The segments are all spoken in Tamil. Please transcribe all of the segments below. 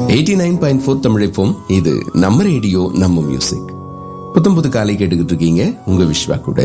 எயிட்டி நைன் பாயிண்ட் ஃபோர் தமிழைப்போம் இது நம்ம ரேடியோ நம்ம மியூசிக் புத்தம் புது காலை கேட்டுக்கிட்டு இருக்கீங்க உங்க விஸ்வா கூட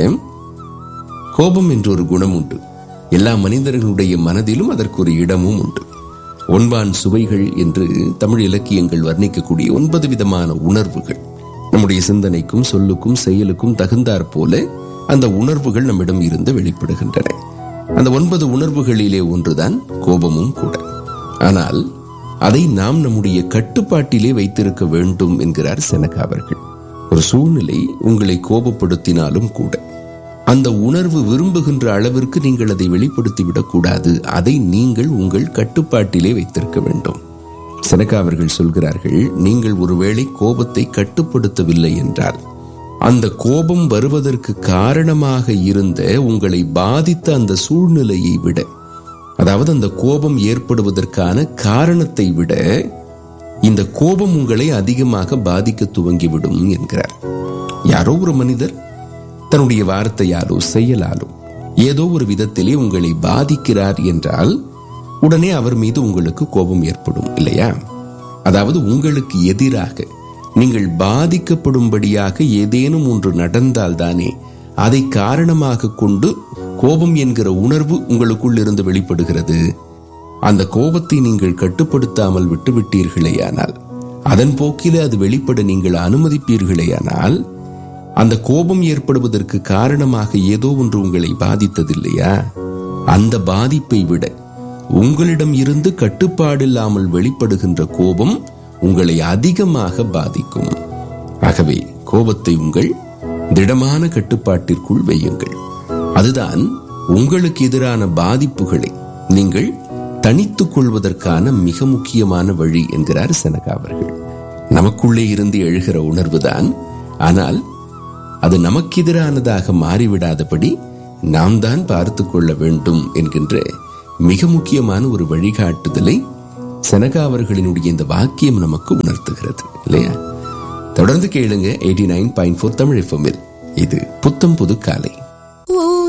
கோபம் என்ற ஒரு குணம் உண்டு எல்லா மனிதர்களுடைய மனதிலும் அதற்கு ஒரு இடமும் உண்டு ஒன்பான் சுவைகள் என்று தமிழ் இலக்கியங்கள் வர்ணிக்கக்கூடிய ஒன்பது விதமான உணர்வுகள் நம்முடைய சிந்தனைக்கும் சொல்லுக்கும் செயலுக்கும் தகுந்தாற் போல அந்த உணர்வுகள் நம்மிடம் இருந்து வெளிப்படுகின்றன அந்த ஒன்பது உணர்வுகளிலே ஒன்றுதான் கோபமும் கூட ஆனால் அதை நாம் நம்முடைய கட்டுப்பாட்டிலே வைத்திருக்க வேண்டும் என்கிறார் செனகா அவர்கள் ஒரு சூழ்நிலை உங்களை கோபப்படுத்தினாலும் கூட அந்த உணர்வு விரும்புகின்ற அளவிற்கு நீங்கள் அதை வெளிப்படுத்திவிடக் கூடாது அதை நீங்கள் உங்கள் கட்டுப்பாட்டிலே வைத்திருக்க வேண்டும் செனகா அவர்கள் சொல்கிறார்கள் நீங்கள் ஒருவேளை கோபத்தை கட்டுப்படுத்தவில்லை என்றால் அந்த கோபம் வருவதற்கு காரணமாக இருந்த உங்களை பாதித்த அந்த சூழ்நிலையை விட அதாவது அந்த கோபம் ஏற்படுவதற்கான காரணத்தை விட இந்த கோபம் உங்களை அதிகமாக பாதிக்க துவங்கிவிடும் என்கிறார் யாரோ ஒரு மனிதர் தன்னுடைய வார்த்தையாலோ செயலாலோ ஏதோ ஒரு விதத்திலே உங்களை பாதிக்கிறார் என்றால் உடனே அவர் மீது உங்களுக்கு கோபம் ஏற்படும் இல்லையா அதாவது உங்களுக்கு எதிராக நீங்கள் பாதிக்கப்படும்படியாக ஏதேனும் ஒன்று நடந்தால் தானே அதை காரணமாக கொண்டு கோபம் என்கிற உணர்வு உங்களுக்குள் இருந்து வெளிப்படுகிறது அந்த கோபத்தை நீங்கள் கட்டுப்படுத்தாமல் விட்டுவிட்டீர்களேயானால் அதன் போக்கிலே அது வெளிப்பட நீங்கள் அனுமதிப்பீர்களேயானால் அந்த கோபம் ஏற்படுவதற்கு காரணமாக ஏதோ ஒன்று உங்களை பாதித்ததில்லையா அந்த பாதிப்பை விட உங்களிடம் இருந்து கட்டுப்பாடில்லாமல் வெளிப்படுகின்ற கோபம் உங்களை அதிகமாக பாதிக்கும் ஆகவே கோபத்தை உங்கள் திடமான கட்டுப்பாட்டிற்குள் வையுங்கள் அதுதான் உங்களுக்கு எதிரான பாதிப்புகளை நீங்கள் தனித்துக் கொள்வதற்கான மிக முக்கியமான வழி என்கிறார் செனகா அவர்கள் நமக்குள்ளே இருந்து எழுகிற உணர்வுதான் ஆனால் அது நமக்கு எதிரானதாக மாறிவிடாதபடி நாம் தான் பார்த்து கொள்ள வேண்டும் என்கின்ற மிக முக்கியமான ஒரு வழிகாட்டுதலை செனகா அவர்களினுடைய இந்த வாக்கியம் நமக்கு உணர்த்துகிறது இல்லையா தொடர்ந்து கேளுங்க eighty nine point four Tamil எஃப்எம்மில் இது புத்தம் புது காலை